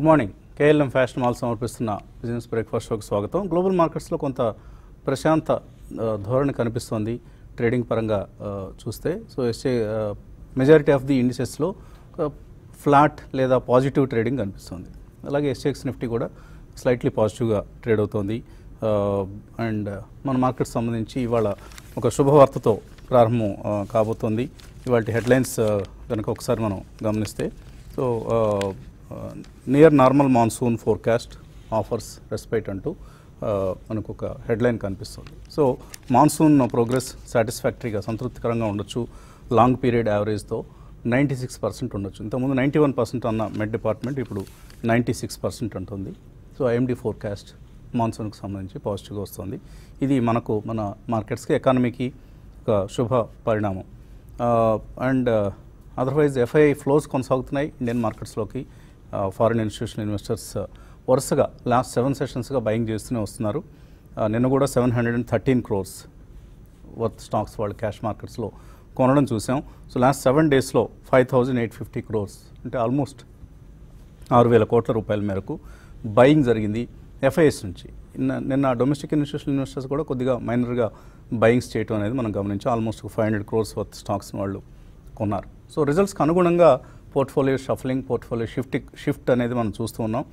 Good morning KLM fashion mall సమర్పిస్తున్న business breakfast షోకి స్వాగతం గ్లోబల్ మార్కెట్స్లో కొంత ప్రశాంత ఆ, ధోరణి కనిపిస్తోంది ట్రేడింగ్ పరంగా ఆ, చూస్తే సో ఎస్ఏ మెజారిటీ ఆఫ్ ది ఇండిసెస్లో ఫ్లాట్ లేదా పాజిటివ్ ట్రేడింగ్ కనిపిస్తుంది అలాగే ఎస్ఎక్స్ నిఫ్టీ కూడా స్లైట్లీ పాజిటివ్గా ట్రేడ్ అవుతోంది అండ్ మన మార్కెట్ సంబంధించి ఇవాళ ఒక శుభవార్తతో ప్రారంభం ఆ, కాబోతోంది ఇవాళ హెడ్లైన్స్ కనుక ఒకసారి మనం గమనిస్తే so near normal monsoon forecast offers respect అంటూ ఆ, మనకు ఒక హెడ్లైన్ కనిపిస్తుంది సో మాన్సూన్ ప్రోగ్రెస్ సాటిస్ఫాక్టరీగా సంతృప్తికరంగా ఉండొచ్చు లాంగ్ పీరియడ్ యావరేజ్తో నైంటీ సిక్స్ పర్సెంట్ ఉండొచ్చు ఇంతకుముందు నైంటీ వన్ పర్సెంట్ అన్న మెడ్ డిపార్ట్మెంట్ ఇప్పుడు నైంటీ సిక్స్ పర్సెంట్ అంటుంది సో ఐఎండి ఫోర్కాస్ట్ మాన్సూన్కి సంబంధించి పాజిటివ్గా వస్తుంది ఇది మనకు మన మార్కెట్స్కి ఎకానమీకి ఒక శుభ పరిణామం అండ్ అదర్వైజ్ ఎఫ్ఐ ఫ్లోస్ కొనసాగుతున్నాయి ఇండియన్ మార్కెట్స్లోకి ఫారిన్ ఇన్స్టిట్యూషనల్ ఇన్వెస్టర్స్ వరుసగా లాస్ట్ సెవెన్ సెషన్స్గా బయింగ్ చేస్తూనే వస్తున్నారు Uh, నిన్న కూడా seven hundred and thirteen crores worth stocks వాళ్ళు క్యాష్ మార్కెట్స్లో కొనడం చూసాం సో లాస్ట్ సెవెన్ డేస్లో five thousand eight fifty crores అంటే ఆల్మోస్ట్ ఆరు వేల కోట్ల రూపాయల మేరకు బయింగ్ జరిగింది ఎఫ్ఐఎస్ నుంచి నిన్న నిన్న డొమెస్టిక్ ఇన్స్టిట్యూషనల్ ఇన్వెస్టర్స్ కూడా కొద్దిగా మైనర్గా బయింగ్స్ చేయడం అనేది మనం గమనించాం almost five hundred crores worth stocks వాళ్ళు కొన్నారు సో రిజల్ట్స్కి అనుగుణంగా portfolio shuffling portfolio shift shift అనేది మనం చూస్తూ ఉన్నాం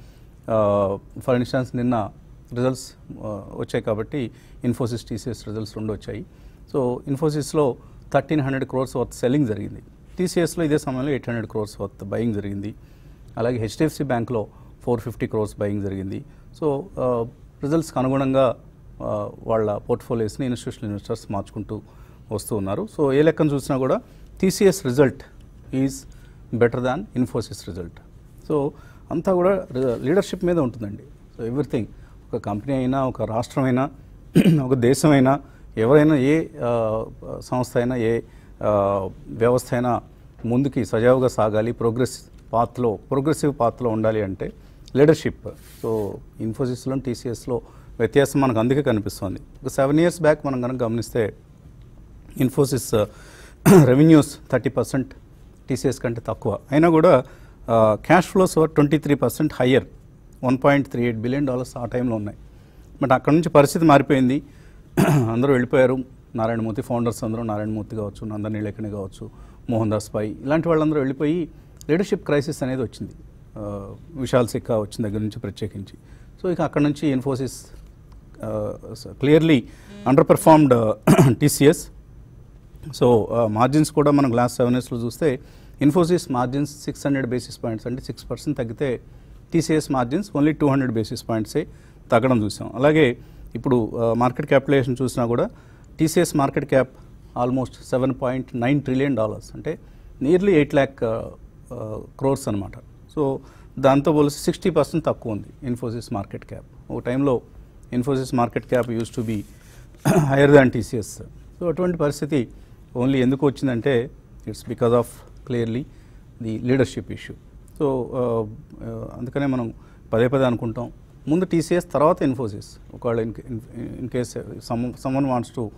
ఫర్ ఇన్స్టాన్స్ నిన్న రిజల్ట్స్ వచ్చాయి కాబట్టి ఇన్ఫోసిస్ టీసీఎస్ రిజల్ట్స్ రెండు వచ్చాయి సో ఇన్ఫోసిస్లో thirteen hundred crores worth selling జరిగింది టీసీఎస్లో ఇదే సమయంలో eight hundred crores worth buying జరిగింది అలాగే హెచ్డిఎఫ్సి బ్యాంక్లో ఫోర్ ఫిఫ్టీ క్రోర్స్ బయింగ్ జరిగింది సో రిజల్ట్స్కి అనుగుణంగా ఆ, వాళ్ళ పోర్ట్ఫోలియోస్ని ఇన్స్టిట్యూషనల్ ఇన్వెస్టర్స్ మార్చుకుంటూ వస్తూ ఉన్నారు సో ఏ లెక్కను చూసినా కూడా TCS result is better than Infosys result so అంతా కూడా లీడర్షిప్ మీద ఉంటుందండి సో ఎవ్రీథింగ్ ఒక కంపెనీ అయినా ఒక రాష్ట్రం అయినా ఒక దేశమైనా ఎవరైనా ఏ ఆ, సంస్థ అయినా ఏ ఆ, వ్యవస్థ అయినా ముందుకి సజావుగా సాగాలి ప్రోగ్రెస్ పాత్లో ప్రోగ్రెసివ్ పాత్లో ఉండాలి అంటే లీడర్షిప్ సో ఇన్ఫోసిస్లో టీసీఎస్లో వ్యత్యాసం మనకు అందుకే కనిపిస్తుంది ఒక సెవెన్ ఇయర్స్ బ్యాక్ మనం కనుక గమనిస్తే Infosys revenues thirty percent TCS కంటే తక్కువ అయినా కూడా cash flows twenty three percent higher one point three eight billion dollars ఆ టైంలో ఉన్నాయి బట్ అక్కడ నుంచి పరిస్థితి మారిపోయింది అందరూ వెళ్ళిపోయారు నారాయణమూర్తి ఫౌండర్స్ అందరూ నారాయణమూర్తి కావచ్చు నందన్ నీలకని కావచ్చు మోహన్ దాస్ పై ఇలాంటి వాళ్ళందరూ వెళ్ళిపోయి లీడర్షిప్ క్రైసిస్ అనేది వచ్చింది ఆ, విశాల్ సిక్కా వచ్చిన దగ్గర నుంచి ప్రత్యేకించి సో ఇక అక్కడ నుంచి Infosys clearly underperformed TCS so margins కూడా మనం గ్లాస్ సెవెన్ ఇయర్స్లో చూస్తే Infosys margins six hundred basis points అంటే సిక్స్ పర్సెంట్ తగ్గితే TCS margins only two hundred basis పాయింట్సే తగ్గడం చూసాం అలాగే ఇప్పుడు మార్కెట్ క్యాపిటలైజేషన్ చూసినా కూడా TCS market cap almost seven point nine trillion dollars అంటే నియర్లీ ఎయిట్ ల్యాక్ క్రోర్స్ అనమాట సో దాంతో పోలిసి సిక్స్టీ పర్సెంట్ తక్కువ ఉంది ఇన్ఫోసిస్ మార్కెట్ క్యాప్ ఒక టైంలో Infosys market cap used to be higher than TCS so అటువంటి పరిస్థితి ఓన్లీ ఎందుకు వచ్చిందంటే it's because of clearly the leadership issue so అందుకనే మనం పదే పదే అనుకుంటాం ముందు టీసీఎస్ తర్వాత ఇన్ఫోసిస్ ఒకవేళ in in case some someone wants to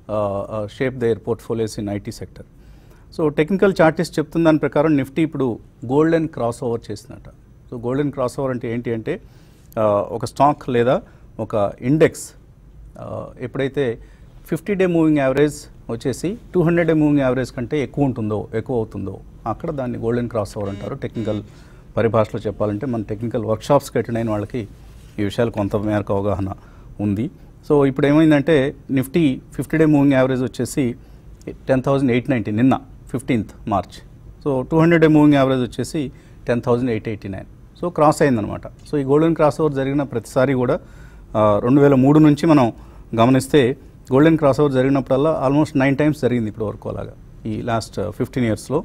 shape their portfolios in IT sector so technical chartist చెప్తున్న దాని ప్రకారం నిఫ్టీ ఇప్పుడు గోల్డెన్ క్రాస్ ఓవర్ చేసిందట సో గోల్డెన్ క్రాస్ ఓవర్ అంటే ఏంటి అంటే ఆ, ఒక స్టాక్ లేదా ఒక ఇండెక్స్ ఆ, ఎప్పుడైతే ఫిఫ్టీ డే మూవింగ్ యావరేజ్ వచ్చేసి two hundred day moving average కంటే ఎక్కువ ఉంటుందో ఎక్కువ అవుతుందో అక్కడ దాన్ని గోల్డెన్ క్రాస్ ఓవర్ అంటారు టెక్నికల్ పరిభాషలో చెప్పాలంటే మన టెక్నికల్ వర్క్షాప్స్కి అటెండ్ అయిన వాళ్ళకి ఈ విషయాలు కొంత మేరకు అవగాహన ఉంది సో ఇప్పుడు ఏమైందంటే Nifty fifty day moving average వచ్చేసి టెన్ థౌజండ్ ఎయిట్ నైంటీ నిన్న fifteenth March so two hundred day moving average వచ్చేసి ten thousand eight eighty nine so cross అయిందనమాట సో ఈ గోల్డెన్ క్రాస్ ఓవర్ జరిగిన ప్రతిసారి కూడా రెండు వేల మూడు నుంచి మనం గమనిస్తే గోల్డెన్ క్రాస్ ఓవర్ జరిగినప్పుడల్లా ఆల్మోస్ట్ నైన్ టైమ్స్ జరిగింది ఇప్పుడు వరకు అలాగా ఈ లాస్ట్ ఫిఫ్టీన్ ఇయర్స్లో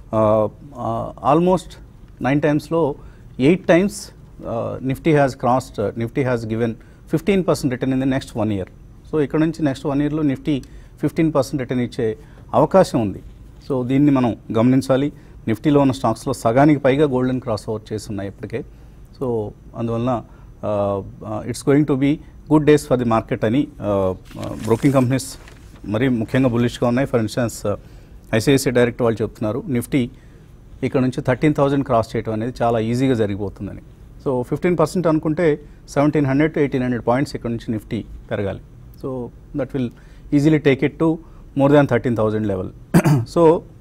ఆల్మోస్ట్ నైన్ టైమ్స్లో eight times Nifty has crossed Nifty has given fifteen percent return in the next one year so ఇక్కడ నుంచి నెక్స్ట్ వన్ ఇయర్లో నిఫ్టీ ఫిఫ్టీన్ పర్సెంట్ రిటర్న్ ఇచ్చే అవకాశం ఉంది సో దీన్ని మనం గమనించాలి నిఫ్టీలో ఉన్న స్టాక్స్లో సగానికి పైగా గోల్డెన్ క్రాస్ ఓవర్ చేసి ఉన్నాయి ఇప్పటికే సో అందువలన it's going to be good days for the market అని బ్రోకింగ్ కంపెనీస్ మరీ ముఖ్యంగా బుల్లిష్గా ఉన్నాయి ఫర్ ఇన్స్టాన్స్ ఐసిఐసిఐ డైరెక్ట్ వాళ్ళు చెప్తున్నారు నిఫ్టీ ఇక్కడ నుంచి థర్టీన్ థౌజండ్ క్రాస్ చేయడం అనేది చాలా ఈజీగా జరిగిపోతుందని సో ఫిఫ్టీన్ పర్సెంట్ అనుకుంటే seventeen hundred to eighteen hundred points ఇక్కడ నుంచి నిఫ్టీ పెరగాలి so that will easily take it to more than thirteen thousand level so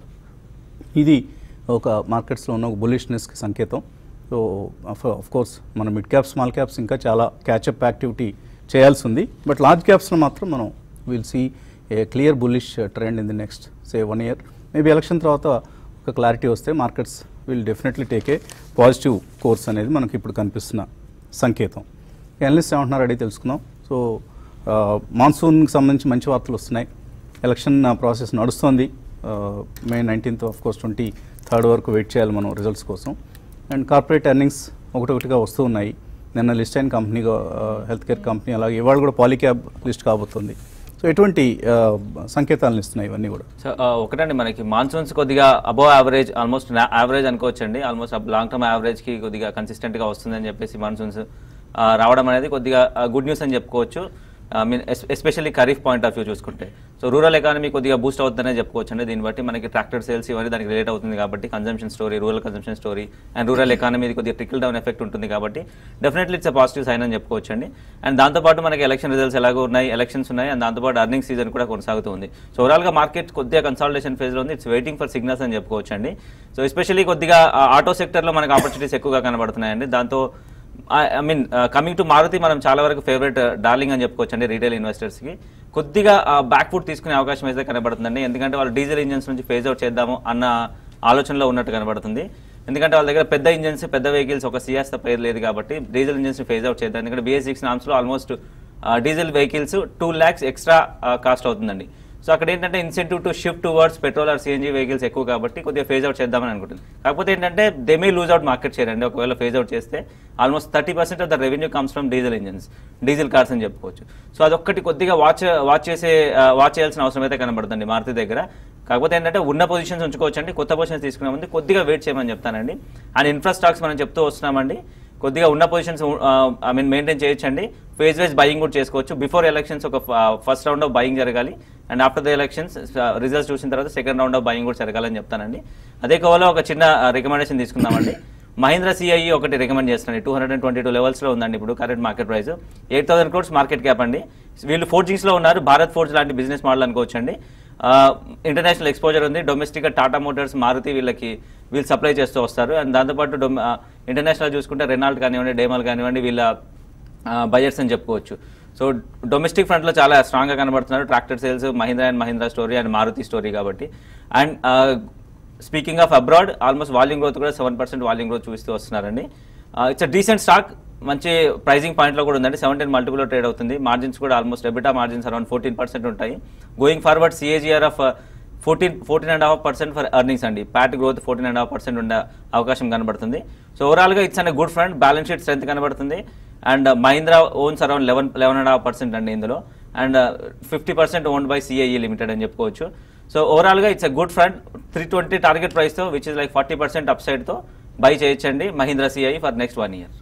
ఇది ఒక మార్కెట్స్లో ఉన్న ఒక బులిష్నెస్కి సంకేతం సో ఆఫ్ కోర్స్ మన మిడ్ క్యాప్ స్మాల్ క్యాప్స్ ఇంకా చాలా క్యాచప్ యాక్టివిటీ చేయాల్సి ఉంది బట్ లార్జ్ క్యాప్స్లో మాత్రం మనం will see a clear bullish trend in the next say one year maybe election తర్వాత ఒక క్లారిటీ వస్తే markets will definitely take a positive course అనేది మనకి ఇప్పుడు కనిపిస్తున్న సంకేతం ఎనలిస్ట్ ఏమంటున్నారు అడిగి తెలుసుకుందాం సో మాన్సూన్కి సంబంధించి మంచి వార్తలు వస్తున్నాయి ఎలక్షన్ ప్రాసెస్ నడుస్తోంది May nineteenth of course twenty third వరకు వెయిట్ చేయాలి మనం రిజల్ట్స్ కోసం అండ్ కార్పొరేట్ ఎర్నింగ్స్ ఒకటొకటిగా వస్తూ ఉన్నాయి నిన్న లిస్ట్ అయిన కంపెనీ హెల్త్ కేర్ కంపెనీ అలాగే ఇవాళ కూడా పాలిక్యాబ్ లిస్ట్ కాబోతుంది సో ఎటువంటి ఆ, సంకేతాలను ఇస్తున్నాయి ఇవన్నీ కూడా సో ఆ, ఒకటండి మనకి మాన్సూన్స్ కొద్దిగా అబోవ్ యావరేజ్ ఆల్మోస్ట్ యావరేజ్ అనుకోవచ్చండి ఆల్మోస్ట్ లాంగ్ టర్మ్ యావరేజ్కి కొద్దిగా కన్సిస్టెంట్గా వస్తుందని చెప్పేసి మాన్సూన్స్ రావడం అనేది కొద్దిగా గుడ్ న్యూస్ అని చెప్పుకోవచ్చు I mean especially kharif point of view చూసుకుంటే సో రూరల్ ఎకానమీ కొద్దిగా బూస్ట్ అవుతుందనే చెప్పుకోవచ్చు అండి దీన్ని బట్టి మనకి ట్రాక్టర్ సేల్స్ ఇవన్నీ దానికి రిలేట్ అవుతుంది కాబట్టి consumption story rural consumption story and rural economy కొద్దిగా ట్రికల్ డౌన్ ఎఫెక్ట్ ఉంటుంది కాబట్టి డెఫినెట్లీ ఇట్స్ పాజిటివ్ సైన్ అని చెప్పుకోవచ్చు అండి అండ్ దాంతోపాటు మనకి ఎలక్షన్ రిజల్ట్స్ ఎలాగో ఉన్నాయి ఎలక్షన్స్ ఉన్నాయి అండ్ దాంతోపాటు అర్నింగ్ సీజన్ కూడా కొనసాగుతుంది సో ఓవరాల్గా మార్కెట్ కొద్దిగా కన్సాలిడేషన్ ఫేజ్లో ఉంది ఇట్స్ వెయిటింగ్ ఫర్ సిగ్నల్స్ అని చెప్పుకోవచ్చు అండి సో ఎస్పెషల్లీ కొద్దిగా ఆటో సెక్టర్లో మనకి ఆపర్చునిటీస్ ఎక్కువగా కనబడుతున్నాయండి దాంతో I mean coming to Maruti మనం చాలా వరకు ఫేవరెట్ డార్లింగ్ అని చెప్పుకోవచ్చు అండి రీటైల్ ఇన్వెస్టర్స్కి కొద్దిగా బ్యాక్ ఫుట్ తీసుకునే అవకాశం అయితే కనబడుతుందండి ఎందుకంటే వాళ్ళు డీజిల్ ఇంజన్స్ నుంచి ఫేజ్ అవుట్ చేద్దాము అన్న ఆలోచనలో ఉన్నట్టు కనబడుతుంది ఎందుకంటే వాళ్ళ దగ్గర పెద్ద ఇంజన్స్ పెద్ద వెహికల్స్ ఒక సియాస్ పేరు లేదు కాబట్టి డీజిల్ ఇంజన్స్ ఫేజ్ అవుట్ చేద్దాం ఎందుకంటే బిఎస్ సిక్స్ నామ్స్లో almost diesel vehicles two lakhs extra cost అవుతుందండి సో అక్కడ ఏంటంటే incentive to shift towards petrol or C N G vehicles ఎక్కువ కాబట్టి కొద్దిగా ఫేజ్ అవుట్ చేద్దామని అనుకుంటుంది కాకపోతే ఏంటంటే they may lose out market share అండి ఒకవేళ ఫేజ్ అవుట్ చేస్తే almost thirty percent of the revenue comes from diesel engines diesel cars అని చెప్పుకోవచ్చు సో అదొక్కటి కొద్దిగా వాచ్ వాచ్ చేసే వాచ్ చేయాల్సిన అవసరం అయితే కనబడుతుంది మారుతి దగ్గర కాకపోతే ఏంటంటే ఉన్న పొజిషన్స్ ఉంచుకోవచ్చు అండి కొత్త పొజిషన్స్ తీసుకునే ముందు కొద్దిగా వెయిట్ చేయమని చెప్తానండి అండ్ ఇన్ఫ్రా స్టాక్స్ మనం చెప్తూ వస్తున్నామండి కొద్దిగా ఉన్న పొజిషన్స్ ఐ మీన్ మెయింటైన్ చేయొచ్చండి ఫేజ్ వైజ్ బయింగ్ కూడా చేసుకోవచ్చు బిఫోర్ ఎలక్షన్స్ ఒక ఫస్ట్ రౌండ్ ఆఫ్ బయింగ్ జరగాలి and after the elections results చూసిన తర్వాత సెకండ్ రౌండ్ ఆఫ్ బయింగ్ కూడా జరగాలని చెప్తానండి అదే కోవలో ఒక చిన్న రికమెండేషన్ తీసుకుందామండి మహీంద్రా సిఐఈ ఒకటి రికమెండ్ చేస్తున్నాను two hundred and twenty two లెవెల్స్లో ఉందండి ఇప్పుడు current market price eight thousand crores market cap అండి వీళ్ళు ఫోర్జింగ్స్లో ఉన్నారు భారత్ ఫోర్జ్ లాంటి బిజినెస్ మోడల్ అనుకోవచ్చు అండి ఇంటర్నేషనల్ ఎక్స్పోజర్ ఉంది డొమెస్టిక్గా టాటా మోటార్స్ మారుతి వీళ్ళకి వీళ్ళు సప్లై చేస్తూ వస్తారు అండ్ దాంతోపాటు డొమ్ ఇంటర్నేషనల్ చూసుకుంటే రెనాల్డ్ కానివ్వండి డేమాల్ కానివ్వండి వీళ్ళ బయర్స్ అని చెప్పుకోవచ్చు సో డొమెస్టిక్ ఫ్రంట్లో చాలా స్ట్రాంగ్గా కనబడుతున్నారు tractor sales Mahindra and Mahindra story and Maruti story కాబట్టి and speaking of abroad almost volume growth కూడా సెవెన్ పర్సెంట్ వాల్యూమ్ గ్రోత్ చూస్తూ వస్తున్నారండి ఇట్స్ డీసెంట్ స్టాక్ మంచి ప్రైజింగ్ పాయింట్లో కూడా ఉందండి సెవెంటీన్ మల్టిపుల్లో ట్రేడ్ అవుతుంది మార్జిన్స్ కూడా almost EBITDA margins around fourteen percent ఉంటాయి going forward CAGR of fourteen fourteen and half percent for earnings అండి PAT growth fourteen and half percent ఉండే అవకాశం కనబడుతుంది సో ఓవరాల్గా ఇట్స్ అనే good front balance sheet strength కనబడుతుంది and Mahindra owns around eleven eleven and half percent అండి ఇందులో and fifty percent owned by CIE limited అని చెప్పుకోవచ్చు సో ఓవరాల్గా it's a good front three twenty target ప్రైస్తో which is like forty percent up సైడ్తో buy చేయొచ్చండి Mahindra CI for next one year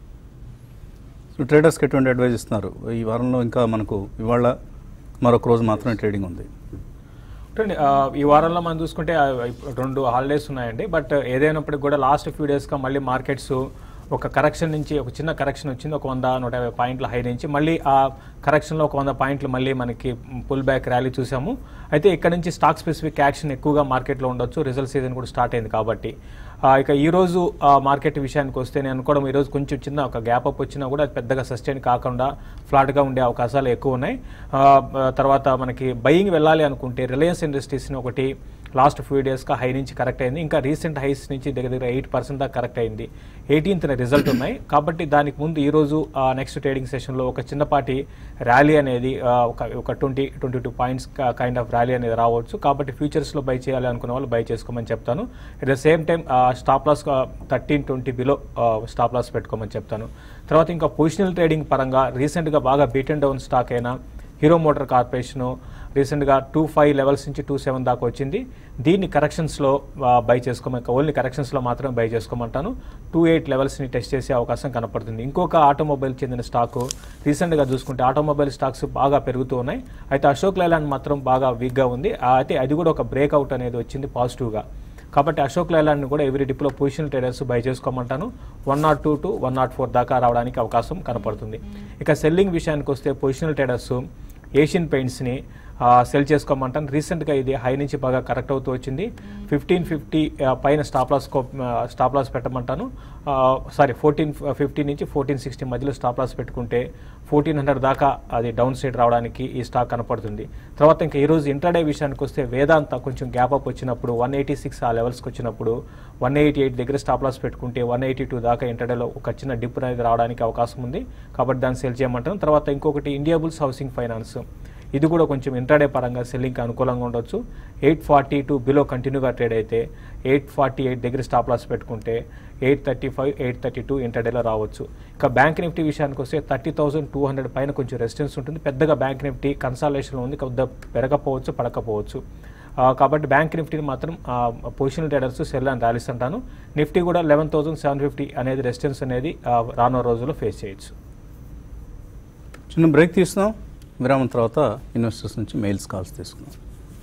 so ట్రేడర్స్కి ఎటువంటి అడ్వైజ్ ఇస్తున్నారు ఈ వారంలో ఇంకా మనకు ఇవాళ మరొక రోజు మాత్రమే ట్రేడింగ్ ఉంది చూడండి ఆ, ఈ వారంలో మనం చూసుకుంటే ఆ, ఇప్పుడు రెండు హాలిడేస్ ఉన్నాయండి బట్ ఏదైనప్పటికీ కూడా లాస్ట్ ఫ్యూ డేస్గా మళ్ళీ మార్కెట్స్ ఒక కరెక్షన్ నుంచి ఒక చిన్న కరెక్షన్ వచ్చింది ఒక వంద నూట యాభై పాయింట్ల హై నుంచి మళ్ళీ ఆ కరెక్షన్లో ఒక వంద పాయింట్లు మళ్ళీ మనకి పుల్ బ్యాక్ ర్యాలీ చూసాము అయితే ఇక్కడ నుంచి స్టాక్ స్పెసిఫిక్ యాక్షన్ ఎక్కువగా మార్కెట్లో ఉండొచ్చు రిజల్ట్ సీజన్ కూడా స్టార్ట్ అయింది కాబట్టి ఆ, ఇక ఈ రోజు ఆ, మార్కెట్ విషయానికి వస్తే నేను అనుకోవడం ఈరోజు కొంచెం చిన్న ఒక గ్యాప్ అప్ వచ్చినా కూడా అది పెద్దగా సస్టైన్ కాకుండా ఫ్లాట్గా ఉండే అవకాశాలు ఎక్కువ ఉన్నాయి ఆ, ఆ, తర్వాత మనకి బయింగ్ వెళ్ళాలి అనుకుంటే రిలయన్స్ ఇండస్ట్రీస్ని ఒకటి లాస్ట్ ఫ్యూ డేస్గా హై నుంచి కరెక్ట్ అయింది ఇంకా రీసెంట్ హైస్ నుంచి దగ్గర దగ్గర ఎయిట్ పర్సెంట్ దాకా కరెక్ట్ అయింది ఎయిటీన్త్ రిజల్ట్ ఉన్నాయి కాబట్టి దానికి ముందు ఈ రోజు నెక్స్ట్ ట్రేడింగ్ సెషన్లో ఒక చిన్నపాటి ర్యాలీ అనేది ఆ, ఒక ఒక twenty twenty two points kind of rally అనేది రావచ్చు కాబట్టి ఫ్యూచర్స్లో బై చేయాలి అనుకున్న వాళ్ళు బై చేసుకోమని చెప్తాను at the same time stop loss thirteen twenty below stop loss పెట్టుకోమని చెప్తాను తర్వాత ఇంకా పొజిషనల్ ట్రేడింగ్ పరంగా రీసెంట్గా బాగా బీట్ అండ్ డౌన్ స్టాక్ అయినా హీరో మోటార్ కార్పొరేషను రీసెంట్గా టూ ఫైవ్ లెవెల్స్ నుంచి టూ సెవెన్ దాకా వచ్చింది దీన్ని కరెక్షన్స్లో బై చేసుకోమని ఓన్లీ కరెక్షన్స్లో మాత్రమే బై చేసుకోమంటాను టూ ఎయిట్ లెవెల్స్ని టెస్ట్ చేసే అవకాశం కనపడుతుంది ఇంకొక ఆటోమొబైల్ చెందిన స్టాకు రీసెంట్గా చూసుకుంటే ఆటోమొబైల్ స్టాక్స్ బాగా పెరుగుతూ ఉన్నాయి అయితే అశోక్ లైలాండ్ మాత్రం బాగా వీక్గా ఉంది ఆ, అయితే అది కూడా ఒక బ్రేక్అవుట్ అనేది వచ్చింది పాజిటివ్గా కాబట్టి అశోక్ లైలాండ్ని కూడా ఎవ్రీ డిప్లో పొజిషన్ ట్రేడర్స్ బై చేసుకోమంటాను one nought two to one nought four దాకా రావడానికి అవకాశం కనపడుతుంది ఇక సెల్లింగ్ విషయానికి వస్తే పొజిషనల్ ట్రేడర్స్ ఏషియన్ పెయింట్స్ని సెల్ చేసుకోమంటాను రీసెంట్గా ఇది హై నుంచి బాగా కరెక్ట్ అవుతూ వచ్చింది ఫిఫ్టీన్ ఫిఫ్టీ పైన స్టాప్ లాస్ స్టాప్ లాస్ పెట్టమంటాను సారీ ఫోర్టీన్ ఫిఫ్టీ నుంచి ఫోర్టీన్ సిక్స్టీ మధ్యలో స్టాప్ లాస్ పెట్టుకుంటే ఫోర్టీన్ హండ్రెడ్ దాకా అది డౌన్ సైడ్ రావడానికి ఈ స్టాక్ కనపడుతుంది తర్వాత ఇంకా ఈరోజు ఇంటర్డే విషయానికి వస్తే వేదాంత కొంచెం గ్యాప్ అప్ వచ్చినప్పుడు వన్ ఎయిటీ సిక్స్ ఆ లెవెల్స్కి వచ్చినప్పుడు వన్ ఎయిటీ ఎయిట్ దగ్గర స్టాప్ లాస్ పెట్టుకుంటే వన్ ఎయిటీ టూ దాకా ఇంటర్డేలో ఒక చిన్న డిప్ అనేది రావడానికి అవకాశం ఉంది కాబట్టి దాన్ని సెల్ చేయమంటాను తర్వాత ఇంకొకటి ఇండియా బుల్స్ హౌసింగ్ ఫైనాన్స్ ఇది కూడా కొంచెం ఇంట్రాడే పరంగా సెల్లింగ్కి అనుకూలంగా ఉండొచ్చు ఎయిట్ ఫార్టీ టూ బిలో కంటిన్యూగా ట్రేడ్ అయితే ఎయిట్ ఫార్టీ ఎయిట్ దగ్గర స్టాప్ లాస్ పెట్టుకుంటే eight thirty five eight thirty two ఇంటర్డేలో రావచ్చు ఇక బ్యాంక్ నిఫ్టీ విషయానికి వస్తే థర్టీ థౌసండ్ టూ హండ్రెడ్ పైన కొంచెం రెసిస్టెన్స్ ఉంటుంది పెద్దగా బ్యాంక్ నిఫ్టీ కన్సాలేషన్లో ఉంది కొద్దిగా పెరగకపోవచ్చు పడకపోవచ్చు ఆ, కాబట్టి బ్యాంక్ నిఫ్టీని మాత్రం positional traders sell and rallies అంటాను నిఫ్టీ కూడా లెవెన్ థౌసండ్ సెవెన్ ఫిఫ్టీ అనేది రెసిస్టెన్స్ అనేది ఆ, రానున్న రోజుల్లో ఫేస్ చేయొచ్చు చిన్న బ్రేక్ తీసుకుందాం విరామం తర్వాత ఇన్వెస్టర్స్ నుంచి మెయిల్స్ కాల్స్ తీసుకుందాం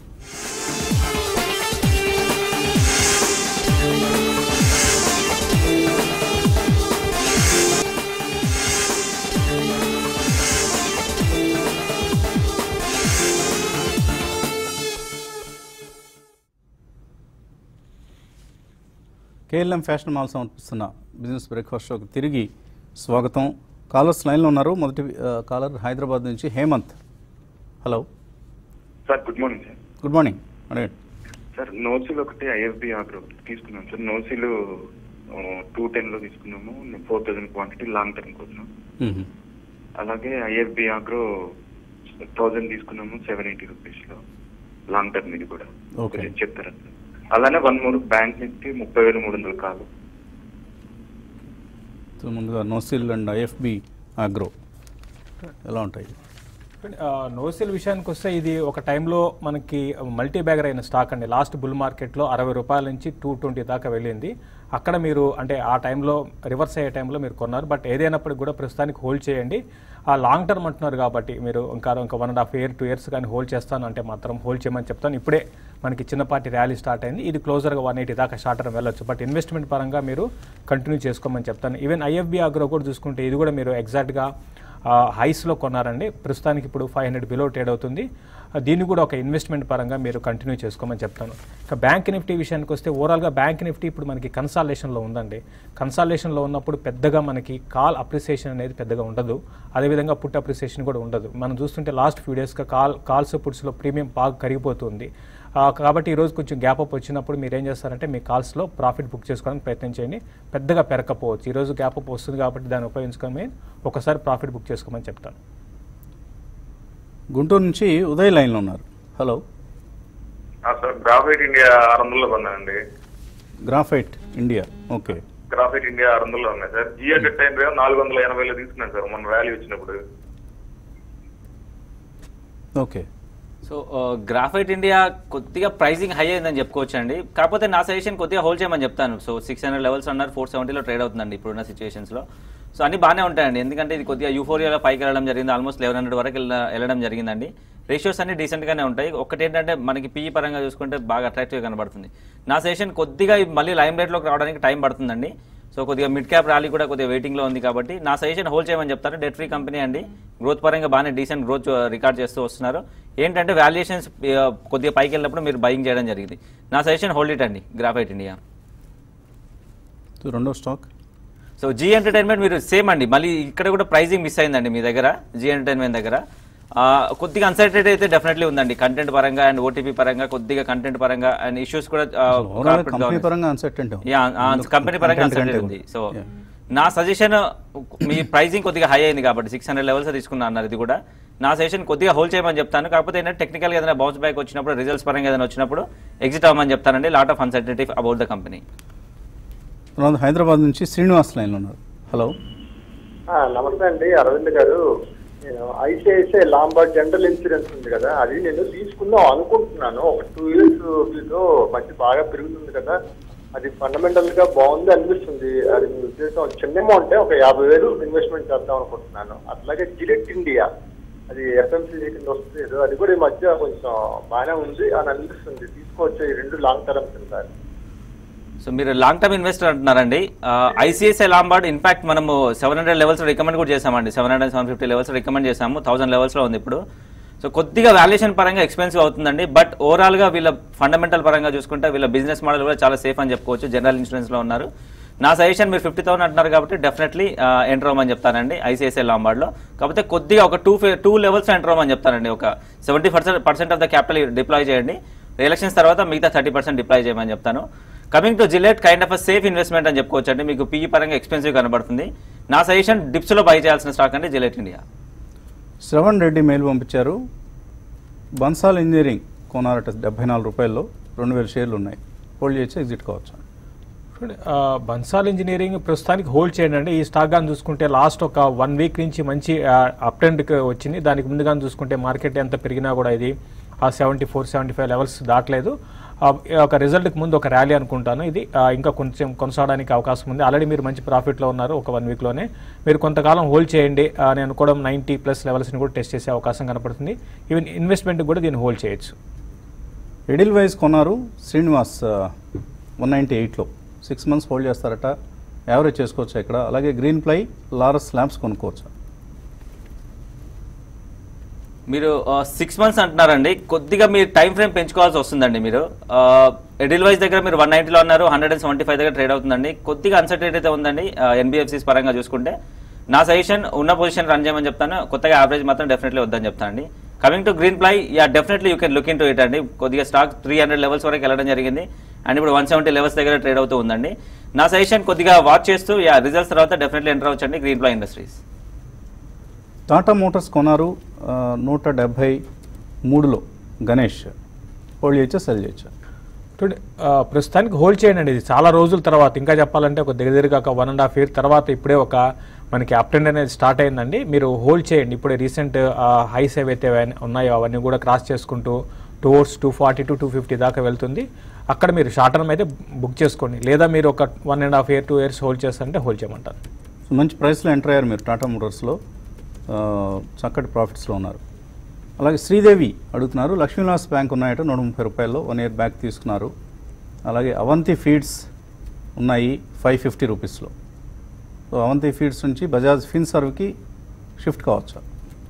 కేఎల్ఎం ఫ్యాషన్ మాల్ సమర్పిస్తున్న బిజినెస్ బ్రేక్ఫాస్ట్ షోకి తిరిగి స్వాగతం కాలర్స్ లైన్లో ఉన్నారు మొదటి ఆ, కాలర్ హైదరాబాద్ నుంచి Hemanth hello sir good morning sir good morning అడగండి సార్ నోసిల్ ఒకటి ఐఎఫ్బి ఆగ్రో తీసుకున్నాం సార్ నోసిల్ టూ టెన్ లో తీసుకున్నాము four thousand quantity long term కోసం మ్మ్. అలాగే ఐఎఫ్బి ఆగ్రో థౌసండ్ తీసుకున్నాము సెవెన్ ఎయిటీ రూపీస్ లో లాంగ్ టర్మ్ ఇది కూడా Okay. కొంచెం చెప్తారా సార్ అలానే వన్ మూడు బ్యాంక్ నిఫ్టీ ముప్పై వేల మూడు వందల కాలు సో ముందుగా నోసిల్ అండ్ ఐఎఫ్బి ఆగ్రో ఎలా ఉంటాయి నోసెల్ విషయానికి వస్తే ఇది ఒక టైంలో మనకి మల్టీ బ్యాగర్ అయిన స్టాక్ అండి లాస్ట్ బుల్ మార్కెట్లో అరవై రూపాయల నుంచి టూ ట్వంటీ దాకా వెళ్ళింది అక్కడ మీరు అంటే ఆ టైంలో రివర్స్ అయ్యే టైంలో మీరు కొన్నారు బట్ ఏదైనప్పటికీ కూడా ప్రస్తుతానికి హోల్డ్ చేయండి ఆ లాంగ్ టర్మ్ అంటున్నారు కాబట్టి మీరు ఇంకా ఇంకా one and half year two years కానీ హోల్డ్ చేస్తాను అంటే మాత్రం హోల్డ్ చేయమని చెప్తాను ఇప్పుడే మనకి చిన్నపాటి ర్యాలీ స్టార్ట్ అయింది ఇది క్లోజర్గా వన్ ఎయిటీ దాకా షార్ట్ టర్మ్ వెళ్ళొచ్చు బట్ ఇన్వెస్ట్మెంట్ పరంగా మీరు కంటిన్యూ చేసుకోమని చెప్తాను ఈవెన్ ఐఎఫ్బి ఆగ్రో కూడా చూసుకుంటే ఇది కూడా మీరు ఎగ్జాక్ట్గా హైస్లో కొన్నారండి ప్రస్తుతానికి ఇప్పుడు ఫైవ్ హండ్రెడ్ బిలో ట్రేడ్ అవుతుంది ఆ, దీన్ని కూడా ఒక ఇన్వెస్ట్మెంట్ పరంగా మీరు కంటిన్యూ చేసుకోమని చెప్తాను ఇక బ్యాంక్ నిఫ్టీ విషయానికి వస్తే ఓవరాల్గా బ్యాంక్ నిఫ్టీ ఇప్పుడు మనకి కన్సాలేషన్లో ఉందండి కన్సాలేషన్లో ఉన్నప్పుడు పెద్దగా మనకి కాల్ అప్రిసియేషన్ అనేది పెద్దగా ఉండదు అదేవిధంగా పుట్ అప్రిసియేషన్ కూడా ఉండదు మనం చూస్తుంటే లాస్ట్ ఫ్యూ డేస్గా కాల్ కాల్స్ పుట్స్లో ప్రీమియం బాగా కరిగిపోతుంది ఆ, కాబట్టి ఈరోజు కొంచెం గ్యాప్ అప్ వచ్చినప్పుడు మీరు ఏం చేస్తారంటే మీ కాల్స్లో ప్రాఫిట్ బుక్ చేసుకోవడానికి ప్రయత్నం చేయండి పెద్దగా పెరగకపోవచ్చు ఈరోజు గ్యాప్ అప్ వస్తుంది కాబట్టి దాన్ని ఉపయోగించుకొని ఒకసారి ప్రాఫిట్ బుక్ చేసుకోమని చెప్తాను గుంటూరు నుంచి ఉదయ్ లైన్లో ఉన్నారు హలో సార్ గ్రాఫైట్ ఇండియా ఆరు వందల్లో కొన్నానండి Graphite India okay Graphite India ఆరు వందల్లో ఉన్నాయి సార్ జియో టెన్ రేవ్ నాలుగు వందల ఎనభైలో తీసుకున్నాను సార్ మన వాల్యూ వచ్చినప్పుడు ఓకే సో గ్రాఫైట్ ఇండియా కొద్దిగా ప్రైసింగ్ హై అయిందని చెప్పుకోవచ్చు అండి కాకపోతే నా సజెషన్ కొద్దిగా హోల్డ్ చేయమని చెప్తాను సో సిక్స్ హండ్రెడ్ లెవెల్స్ అన్నారు ఫోర్ సెవెంటీలో ట్రేడ్ అవుతుందండి ఇప్పుడున్న సిచ్యువేషన్స్లో సో అన్ని బాగానే ఉంటాయండి ఎందుకంటే ఇది కొద్దిగా యూఫోరియాలో పైకి వెళ్ళడం జరిగింది ఆల్మోస్ట్ లెవెన్ హండ్రెడ్ వరకు వెళ్ళ- వెళ్ళడం జరిగిందండి రేషియోస్ అన్ని డీసెంట్గానే ఉంటాయి ఒకటి ఏంటంటే మనకి పీఈ పరంగా చూసుకుంటే బాగా అట్రాక్టివ్గా కనబడుతుంది నా సజెషన్ కొద్దిగా ఇది మళ్ళీ లైమ్ రేట్లోకి రావడానికి టైం పడుతుందండి సో కొద్దిగా మిడ్ క్యాప్ ర్యాలీ కూడా కొద్దిగా వెయిటింగ్లో ఉంది కాబట్టి నా సజెషన్ హోల్డ్ చేయమని చెప్తారు డెట్ ఫ్రీ కంపెనీ అండి గ్రోత్ పరంగా బాగానే డీసెంట్ గ్రోత్ రికార్డ్ చేస్తూ వస్తున్నారు ఏంటంటే వాల్యుయేషన్స్ కొద్దిగా పైకి వెళ్ళినప్పుడు మీరు బయింగ్ చేయడం జరిగింది నా సజెషన్ హోల్డ్ ఇట్ అండి గ్రాఫైట్ ఇండియా సో రెండో స్టాక్ సో జీ ఎంటర్టైన్మెంట్ మీరు సేమ్ అండి మళ్ళీ ఇక్కడ కూడా ప్రైజింగ్ మిస్ అయిందండి మీ దగ్గర జీ ఎంటర్టైన్మెంట్ దగ్గర ఆ, కొద్దిగా అన్సర్టెడ్ అయితే డెఫినెట్లీ ఉందండి కంటెంట్ పరంగా అండ్ ఓటీపీ పరంగా కొద్దిగా కంటెంట్ పరంగా అండ్ ఇష్యూస్ కూడా ఓవరాల్ కంపెనీ పరంగా అన్సర్టెంట్ యా కంపెనీ పరంగా అన్సర్టెడ్ ఉంది సో నా సజెషన్ మీ ప్రైజింగ్ కొద్దిగా హై అయింది కాబట్టి సిక్స్ హండ్రెడ్ లెవెల్స్ తీసుకున్నా అన్నారు ఇది కూడా నా సజెషన్ కొద్దిగా హోల్డ్ చేయమని చెప్తాను కాకపోతే ఏంటంటే టెక్నికల్ ఏదైనా బౌన్స్ బ్యాక్ వచ్చినప్పుడు రిజల్ట్స్ పరంగా ఏదైనా వచ్చినప్పుడు ఎగ్జిట్ అవ్వమని చెప్తానండి lot of uncertainty about the company తర్వాత హైదరాబాద్ నుంచి శ్రీనివాస్ లైన్లో ఉన్నారు హలో ఆ, నమస్తే అండి అరవింద్ గారు నేను ఐసిఐసిఐ లాంబార్డ్ జనరల్ ఇన్సూరెన్స్ ఉంది కదా అది నేను తీసుకుందాం అనుకుంటున్నాను ఒక టూ ఇయర్స్ లో మంచి బాగా పెరుగుతుంది కదా అది ఫండమెంటల్ గా బాగుంది అనిపిస్తుంది అది మీ ఉద్దేశం చిన్న అమౌంట్ ఒక యాభై వేలు ఇన్వెస్ట్మెంట్ చేద్దాం అనుకుంటున్నాను అట్లాగే జిలెట్ ఇండియా అది ఎఫ్ఎంసీ కింద వస్తుంది ఏదో అది కూడా ఈ మధ్య కొంచెం బాగానే ఉంది అని అనిపిస్తుంది తీసుకోవచ్చు ఈ రెండు లాంగ్ టర్మ్ కింద సో మీరు లాంగ్ టర్మ్ ఇన్వెస్టర్ అంటున్నారండి ఐసిఐసిఐ లాంబార్డ్ ఇన్ఫాక్ట్ మనము సెవెన్ హండ్రెడ్ లెవెల్స్ రికమెండ్ కూడా చేసామండి seven hundred seven fifty levels recommend చేసాము థౌసండ్ లెవెల్స్లో ఉంది ఇప్పుడు సో కొద్దిగా వాల్యుయేషన్ పరంగా ఎక్స్పెన్సివ్ అవుతుందండి బట్ ఓవరాల్గా వీళ్ళ ఫండమెంటల్ పరంగా చూసుకుంటే వీళ్ళ బిజినెస్ మోడల్ కూడా చాలా సేఫ్ అని చెప్పుకోవచ్చు జనరల్ ఇన్సూరెన్స్లో ఉన్నారు నా సజెషన్ మీరు ఫిఫ్టీ థౌసండ్ అంటున్నారు కాబట్టి డెఫినెట్లీ ఎంటర్ అవ్వమని చెప్తానండి ఐసిఐసిఐ లాంబార్డ్లో కాకపోతే కొద్దిగా ఒక టూ టూ లెవెల్స్ ఎంటర్ అవ్వమని చెప్తానండి ఒక seventy percent percent of the capital deploy చేయండి ఎలక్షన్స్ తర్వాత మిగతా థర్టీ పర్సెంట్ డిప్లాయ్ చేయమని చెప్తాను coming to Gillette kind of a safe investment అని చెప్పుకోవచ్చు అండి మీకు పీఈ పరంగా ఎక్స్పెన్సివ్ కనబడుతుంది నా సజెషన్ డిప్స్లో బై చేయాల్సిన స్టాక్ అంటే Gillette India Shravan Reddy mail పంపించారు బన్సాల్ ఇంజనీరింగ్ కొనారట డెబ్బై నాలుగు రూపాయల్లో రెండు వేల షేర్లు ఉన్నాయి హోల్డ్ చేసి ఎగ్జిట్ కావచ్చు చూడండి, ఆ, బన్సాల్ ఇంజనీరింగ్ ప్రస్తుతానికి హోల్డ్ చేయండి అండి ఈ స్టాక్ కానీ చూసుకుంటే లాస్ట్ ఒక వన్ వీక్ నుంచి మంచి అప్ ట్రెండ్కి వచ్చింది దానికి ముందుగా చూసుకుంటే మార్కెట్ ఎంత పెరిగినా కూడా ఇది ఆ seventy four seventy five levels దాటలేదు ఆ, ఒక రిజల్ట్కి ముందు ఒక ర్యాలీ అనుకుంటాను ఇది ఆ, ఇంకా కొంచెం కొనసాగడానికి అవకాశం ఉంది ఆల్రెడీ మీరు మంచి ప్రాఫిట్లో ఉన్నారు ఒక వన్ వీక్లోనే మీరు కొంతకాలం హోల్డ్ చేయండి ఆ, నేను అనుకోవడం నైంటీ ప్లస్ లెవెల్స్ని కూడా టెస్ట్ చేసే అవకాశం కనపడుతుంది ఈవెన్ ఇన్వెస్ట్మెంట్ కూడా దీన్ని హోల్డ్ చేయొచ్చు ఎడిల్ వైజ్ కొన్నారు శ్రీనివాస్ వన్ నైంటీ ఎయిట్లో సిక్స్ మంత్స్ హోల్డ్ చేస్తారట యావరేజ్ చేసుకోవచ్చు ఇక్కడ అలాగే గ్రీన్ ప్లై లారస్ ల్యాంప్స్ కొనుక్కోవచ్చు మీరు సిక్స్ మంత్స్ అంటున్నారండి కొద్దిగా మీరు టైం ఫ్రేమ్ పెంచుకోవాల్సి వస్తుందండి మీరు ఎడిల్ వైజ్ దగ్గర మీరు వన్ నైంటీలో ఉన్నారు హండ్రెడ్ అండ్ సెవెంటీ ఫైవ్ దగ్గర ట్రేడ్ అవుతుందండి కొద్దిగా అన్సర్టైన్ అయితే ఉందండి ఎన్బిఎఫ్సిస్ పరంగా చూసుకుంటే నా సజెషన్ ఉన్న పొజిషన్ రన్ చేయమని చెప్తాను కొత్తగా యావరేజ్ మాత్రం డెఫినెట్లీ వద్దని చెప్తానండి coming to Green Ply yeah definitely you can look into it అండి కొద్దిగా స్టాక్ త్రీ హండ్రెడ్ లెవెల్స్ వరకు వెళ్ళడం జరిగింది అండ్ ఇప్పుడు వన్ సెవెంటీ లెవెల్స్ దగ్గర ట్రేడ్ అవుతూ ఉందండి నా సజెషన్ కొద్దిగా వాచ్ చేస్తూ యా రిజల్ట్స్ తర్వాత డెఫినెట్లీ ఎంటర్ అవ్వచ్చండి Green Ply Industries Tata Motors కొన్నారు ఆ, నూట డెబ్భై మూడులో గణేష్ హోల్డ్ చేయొచ్చా సెల్ చేయొచ్చా చూడండి ఆ, ప్రస్తుతానికి హోల్డ్ చేయండి అండి ఇది చాలా రోజుల తర్వాత ఇంకా చెప్పాలంటే ఒక దగ్గర దగ్గరగా ఒక వన్ అండ్ హాఫ్ ఇయర్ తర్వాత ఇప్పుడే ఒక మనకి అప్ ట్రెండ్ అనేది స్టార్ట్ అయిందండి మీరు హోల్డ్ చేయండి ఇప్పుడే రీసెంట్ హైస్ ఏవైతే అవన్నీ ఉన్నాయో అవన్నీ కూడా క్రాస్ చేసుకుంటూ towards two forty to two fifty దాకా వెళ్తుంది అక్కడ మీరు షార్ట్ టర్మ్ అయితే బుక్ చేసుకోండి లేదా మీరు ఒక one and half year two years hold చేస్తారంటే హోల్డ్ చేయమంటారు సో మంచి ప్రైస్లో ఎంటర్ అయ్యారు మీరు టాటా మోటార్స్లో ఆ, చక్కటి ప్రాఫిట్స్లో ఉన్నారు అలాగే శ్రీదేవి అడుగుతున్నారు లక్ష్మీనివాస్ బ్యాంక్ ఉన్నాయట నూట ముప్పై రూపాయల్లో వన్ ఇయర్ బ్యాక్ తీసుకున్నారు అలాగే అవంతి ఫీడ్స్ ఉన్నాయి ఫైవ్ ఫిఫ్టీ రూపీస్లో సో అవంతి ఫీడ్స్ నుంచి బజాజ్ ఫిన్సర్వ్కి షిఫ్ట్ కావచ్చా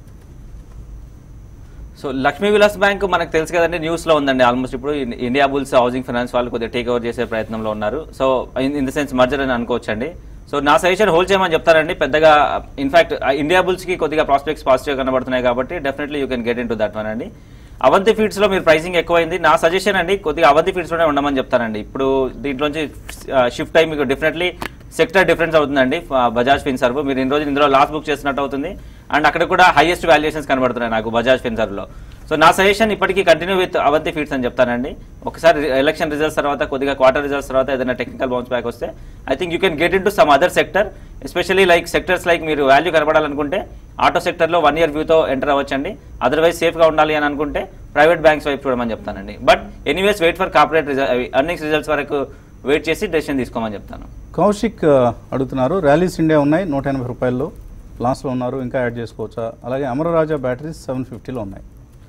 సో లక్ష్మీ విలాస్ బ్యాంక్ మనకు తెలుసు కదండి న్యూస్ లో ఉందండి ఆల్మోస్ట్ ఇప్పుడు in- Indiabulls Housing Finance వాళ్ళు కొద్దిగా టేక్ ఓవర్ చేసే ప్రయత్నంలో ఉన్నారు so in in the sense merger అని అనుకోవచ్చండి సో నా సజెషన్ హోల్డ్ చేయమని చెప్తారండి పెద్దగా ఇన్ఫాక్ట్ ఇండియా బుల్స్ కి కొద్దిగా ప్రాస్పెక్ట్స్ పాజిటివ్ కనబడుతున్నాయి కాబట్టి definitely you can get into that one అండి అవంతి ఫీడ్స్ లో మీరు ప్రైసింగ్ ఎక్కువైంది నా సజెషన్ అండి కొద్దిగా అవంతి ఫీడ్స్ లోనే ఉండమని చెప్తానండి ఇప్పుడు దీంట్లోంచి షిఫ్ట్ అయ్యి మీకు డెఫినెట్లీ సెక్టర్ డిఫరెన్స్ అవుతుందండి ఆ, బజాజ్ ఫిన్సర్వ్ మీరు ఇన్ని రోజులు ఇందులో లాస్ట్ బుక్ చేసినట్టు అవుతుంది అండ్ అక్కడ కూడా హైయెస్ట్ వాల్యుయేషన్స్ కనబడుతున్నాయి నాకు బజాజ్ ఫిన్సర్వ్ లో సో నా సజెషన్ ఇప్పటికీ కంటిన్యూ విత్ అవంతి ఫీడ్స్ అని చెప్తానండి ఒకసారి ఎలక్షన్ రిజల్ట్స్ తర్వాత కొద్దిగా క్వార్టర్ రిజల్ట్స్ తర్వాత ఏదైనా టెక్నికల్ బౌన్స్ బ్యాక్ వస్తే I think you can get into some other sector especially like sectors like మీరు వాల్యూ కనబడాలనుకుంటే ఆటో సెక్టర్లో వన్ ఇయర్ వ్యూతో ఎంటర్ అవ్వచ్చండి అదర్వైజ్ సేఫ్గా ఉండాలి అని అనుకుంటే ప్రైవేట్ బ్యాంక్స్ వైపు చూడమని చెప్తానండి but anyways wait for corporate earnings results వరకు వెయిట్ చేసి డెసిషన్ తీసుకోమని చెప్తాను కౌశిక్ ఆ, అడుగుతున్నారు ర్యాలీస్ ఇండియా ఉన్నాయి నూట ఎనభై రూపాయల్లో లాస్ట్లో ఉన్నారు ఇంకా యాడ్ చేసుకోవచ్చా అలాగే అమరరాజా బ్యాటరీస్ సెవెన్ ఫిఫ్టీలో ఉన్నాయి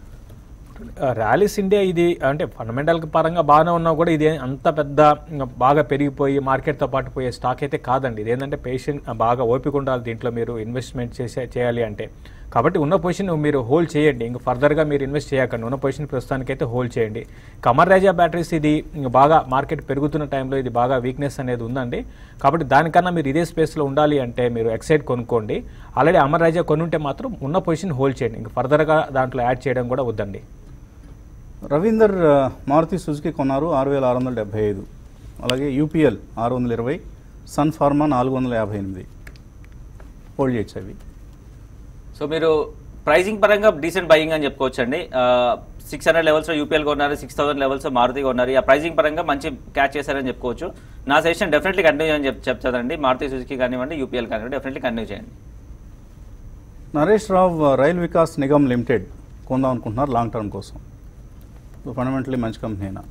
ర్యాలీస్ ఇండియా ఇది అంటే ఫండమెంటల్ పరంగా బాగానే ఉన్నా కూడా ఇది అంత పెద్ద ఇంకా బాగా పెరిగిపోయి మార్కెట్తో పాటు పోయే స్టాక్ అయితే కాదండి ఇది ఏంటంటే పేషెంట్ బాగా ఓపిక ఉండాలి దీంట్లో మీరు ఇన్వెస్ట్మెంట్ చేసే చేయాలి అంటే కాబట్టి ఉన్న పొజిషన్ మీరు హోల్డ్ చేయండి ఇంకా ఫర్దర్గా మీరు ఇన్వెస్ట్ చేయకండి ఉన్న పొజిషన్ ప్రస్తుతానికి అయితే హోల్డ్ చేయండి కమర్ రాజా బ్యాటరీస్ ఇది ఇంకా బాగా మార్కెట్ పెరుగుతున్న టైంలో ఇది బాగా వీక్నెస్ అనేది ఉందండి కాబట్టి దానికన్నా మీరు ఇదే స్పేస్లో ఉండాలి అంటే మీరు ఎక్సైడ్ కొనుక్కోండి ఆల్రెడీ అమర్ రాజా కొనుంటే మాత్రం ఉన్న పొజిషన్ హోల్డ్ చేయండి ఇంకా ఫర్దర్గా దాంట్లో యాడ్ చేయడం కూడా వద్దండి రవీందర్ ఆ, మారుతి సుజుకి కొన్నారు ఆరు వేల ఆరు వందల డెబ్బై ఐదు అలాగే యూపీఎల్ ఆరు వందల ఇరవై సన్ ఫార్మా నాలుగు వందల యాభై ఎనిమిది హోల్డ్ చేయొచ్చు అవి సో మీరు ప్రైసింగ్ పరంగా డీసెంట్ బయింగ్ అని చెప్పుకోవచ్చండి సిక్స్ హండ్రెడ్ లెవెల్స్లో యూపీఎల్ కొన్నారు సిక్స్ థౌసండ్ లెవెల్స్లో మారుతి కొన్నారు ఆ ప్రైసింగ్ పరంగా మంచి క్యాచ్ చేశారని చెప్పుకోవచ్చు నా సజెషన్ డెఫినెట్లీ కంటిన్యూ అని చెప్ చెప్తానండి మారుతి సుజుకి కానివ్వండి యూపీఎల్ కానివ్వండి డెఫినెట్లీ కంటిన్యూ చేయండి నరేష్ రావ్ రైల్ వికాస్ నిగమ్ లిమిటెడ్ కొందాం అనుకుంటున్నారు లాంగ్ టర్మ్ కోసం ఫండమెంటలీ మంచి కంపెనీనా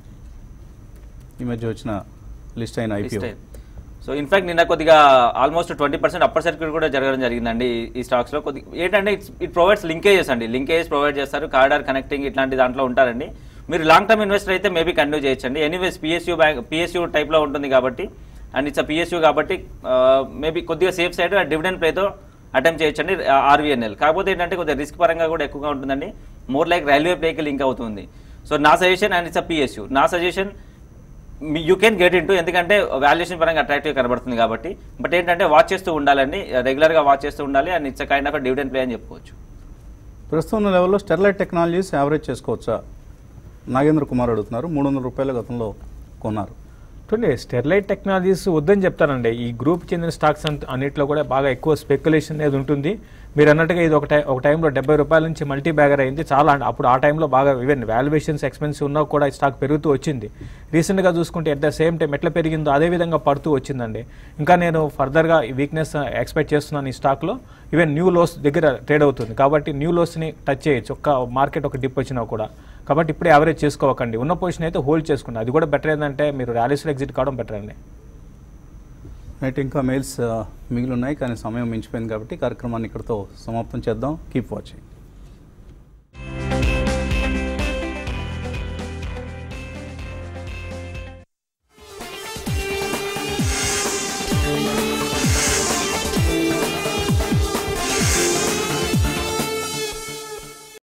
ఈ మధ్య వచ్చిన లిస్ట్ అయిన ఐపీఓ సో ఇన్ఫాక్ట్ నిన్న కొద్దిగా almost twenty percent upper circuit కూడా జరగడం జరిగిందండి ఈ- ఈ స్టాక్స్ లో కొద్దిగా ఏంటంటే ఇట్ ప్రొవైడ్స్ లింకేజెస్ అండి లింకేజెస్ ప్రొవైడ్ చేస్తారు కార్డర్ కనెక్టింగ్ ఇట్లాంటి దాంట్లో ఉంటారండి మీరు లాంగ్ టర్మ్ ఇన్వెస్టర్ అయితే మేబీ కంటిన్యూ చేయొచ్చండి ఎనీవేస్ పిఎస్యూ బ్యాంక్ పిఎస్యూ టైప్లో ఉంటుంది కాబట్టి అండ్ ఇట్స్ పిఎస్యూ కాబట్టి మేబీ కొద్దిగా సేఫ్ సైడ్ డివిడెండ్ ప్లేతో అటెంప్ట్ చేయొచ్చండి ఆర్వీఎన్ఎల్ కాకపోతే ఏంటంటే కొద్దిగా రిస్క్ పరంగా కూడా ఎక్కువగా ఉంటుందండి మోర్ లైక్ రైల్వే ప్లేకి లింక్ అవుతుంది సో నా suggestion and it's a PSU నా suggestion you can get into ఎందుకంటే వాల్యుయేషన్ పరంగా అట్రాక్టివ్ కనబడుతుంది కాబట్టి బట్ ఏంటంటే వాచ్ చేస్తూ ఉండాలండి రెగ్యులర్గా వాచ్ చేస్తూ ఉండాలి and it's kind of dividend play అని చెప్పుకోవచ్చు ప్రస్తుతం ఉన్న లెవెల్లో స్టెర్లైట్ టెక్నాలజీస్ యావరేజ్ చేసుకోవచ్చా నాగేంద్ర కుమార్ అడుగుతున్నారు మూడు వందల రూపాయల గతంలో కొన్నారు చూడండి స్టెర్లైట్ టెక్నాలజీస్ వద్దని చెప్తానండి ఈ గ్రూప్ చెందిన స్టాక్స్ అంత అన్నిట్లో కూడా బాగా ఎక్కువ స్పెక్యులేషన్ అనేది ఉంటుంది మీరు అన్నట్టుగా ఇది ఒక టై ఒక టైంలో డెబ్బై రూపాయల నుంచి మల్టీ బ్యాగర్ అయింది చాలా అంటే అప్పుడు ఆ టైంలో బాగా ఈవెన్ వాల్యుయేషన్స్ ఎక్స్పెన్సివ్ ఉన్నా కూడా ఈ స్టాక్ పెరుగుతూ వచ్చింది రీసెంట్గా చూసుకుంటే ఎట్ ద సేమ్ టైం ఎట్లా పెరిగిందో అదే విధంగా పడుతూ వచ్చిందండి ఇంకా నేను ఫర్దర్గా ఈ వీక్నెస్ ఎక్స్పెక్ట్ చేస్తున్నాను ఈ స్టాక్లో ఈవెన్ న్యూ లోస్ దగ్గర ట్రేడ్ అవుతుంది కాబట్టి న్యూ లోస్ని టచ్ చేయొచ్చు ఒక్క మార్కెట్ ఒక డిప్ వచ్చినా కూడా కాబట్టి ఇప్పుడే యావరేజ్ చేసుకోవకండి ఉన్న పొజిషన్ అయితే హోల్డ్ చేసుకోండి అది కూడా బెటర్ ఏంటంటే మీరు ర్యాలీస్లో ఎగ్జిట్ కావడం బెటర్ అండి నైట్ ఇంకా మెయిల్స్ మిగిలి ఉన్నాయి కానీ సమయం మించిపోయింది కాబట్టి కార్యక్రమాన్ని ఇక్కడితో సమాప్తం చేద్దాం కీప్ వాచింగ్